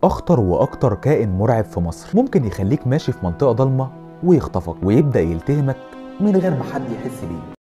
اخطر واكتر كائن مرعب في مصر ممكن يخليك ماشي في منطقه ضلمه ويخطفك ويبدا يلتهمك من غير ما حد يحس بيه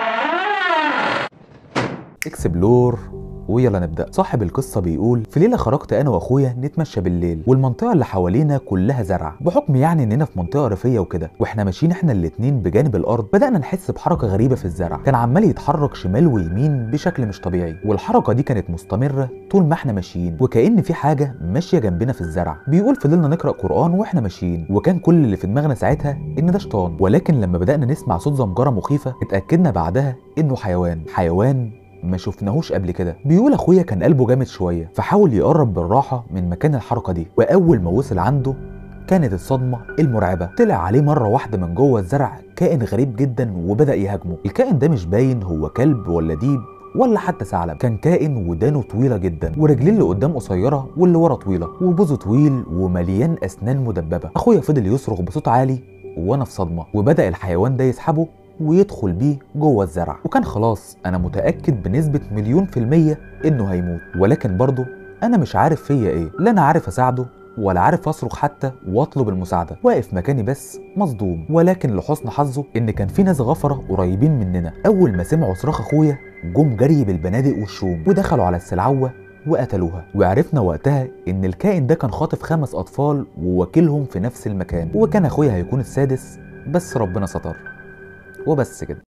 اكسبلور ويلا نبدا صاحب القصه بيقول في ليله خرجت انا واخويا نتمشى بالليل والمنطقه اللي حوالينا كلها زرع بحكم يعني اننا في منطقه ريفيه وكده واحنا ماشيين احنا الاتنين بجانب الارض بدانا نحس بحركه غريبه في الزرع كان عمال يتحرك شمال ويمين بشكل مش طبيعي والحركه دي كانت مستمره طول ما احنا ماشيين وكأن في حاجه ماشيه جنبنا في الزرع بيقول فضلنا نقرا قران واحنا ماشيين وكان كل اللي في دماغنا ساعتها ان ده شيطان ولكن لما بدانا نسمع صوت زمجره مخيفه اتاكدنا بعدها انه حيوان حيوان ما شفناهوش قبل كده بيقول اخويا كان قلبه جامد شويه فحاول يقرب بالراحه من مكان الحركه دي واول ما وصل عنده كانت الصدمة المرعبة طلع عليه مرة واحدة من جوه الزرع كائن غريب جدا وبدأ يهاجمه الكائن ده مش باين هو كلب ولا ديب ولا حتى ثعلب كان كائن ودانه طويله جدا ورجليه اللي قدام قصيره واللي ورا طويله وبوزه طويل ومليان اسنان مدببه اخويا فضل يصرخ بصوت عالي وانا في صدمه وبدا الحيوان ده يسحبه ويدخل بيه جوه الزرع وكان خلاص انا متاكد بنسبه مليون في الميه انه هيموت ولكن برضه انا مش عارف فيا ايه لا انا عارف اساعده ولا عارف اصرخ حتى واطلب المساعده واقف مكاني بس مصدوم ولكن لحسن حظه ان كان في ناس غفره قريبين مننا اول ما سمعوا صراخ اخويا جم جري بالبنادق والشوم ودخلوا على السلعوه وقتلوها وعرفنا وقتها ان الكائن ده كان خاطف خمس اطفال ووكيلهم في نفس المكان وكان اخويا هيكون السادس بس ربنا ستر وبس كده